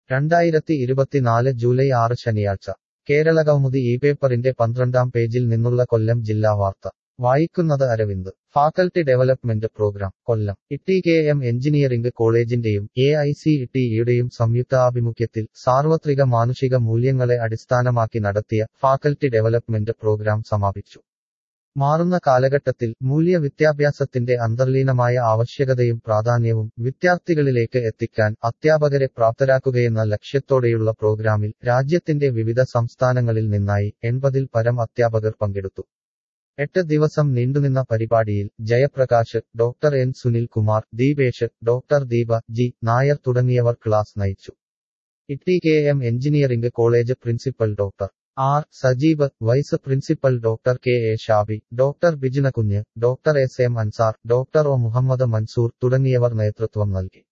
രണ്ടായിരത്തി ഇരുപത്തിനാല് ജൂലൈ ആറ് ശനിയാഴ്ച കേരളകൗമുദി ഈ പേപ്പറിന്റെ പന്ത്രണ്ടാം പേജിൽ നിന്നുള്ള കൊല്ലം ജില്ലാ വാർത്ത വായിക്കുന്നത് Aravind faculty development programme Kollam T K M engineering കോളേജിന്റെയും എ ഐ സി ഇടിയുടെയും സംയുക്താഭിമുഖ്യത്തിൽ സാർവത്രിക മാനുഷിക മൂല്യങ്ങളെ അടിസ്ഥാനമാക്കി നടത്തിയ ഫാക്കൽറ്റി ഡെവലപ്മെന്റ് പ്രോഗ്രാം സമാപിച്ചു മാറുന്ന കാലഘട്ടത്തിൽ മൂല്യ വിദ്യാഭ്യാസത്തിന്റെ അന്തർലീനമായ ആവശ്യകതയും പ്രാധാന്യവും വിദ്യാർത്ഥികളിലേക്ക് എത്തിക്കാൻ അധ്യാപകരെ പ്രാപ്തരാക്കുകയെന്ന ലക്ഷ്യത്തോടെയുള്ള പ്രോഗ്രാമിൽ രാജ്യത്തിന്റെ വിവിധ സംസ്ഥാനങ്ങളിൽ നിന്നായി എൺപതിൽ പരം അധ്യാപകർ പങ്കെടുത്തു എട്ട് ദിവസം നീണ്ടുനിന്ന പരിപാടിയിൽ Jayaprakash doctor N Sunil Kumar Deepesh doctor Deepa G Nair തുടങ്ങിയവർ ക്ലാസ് നയിച്ചു T K M engineering college principal doctor R Sajeev vice principal doctor K A Shabi doctor Bijinakunju doctor S M Ansar doctor O Muhammad Mansoor തുടങ്ങിയവർ നേതൃത്വം നൽകി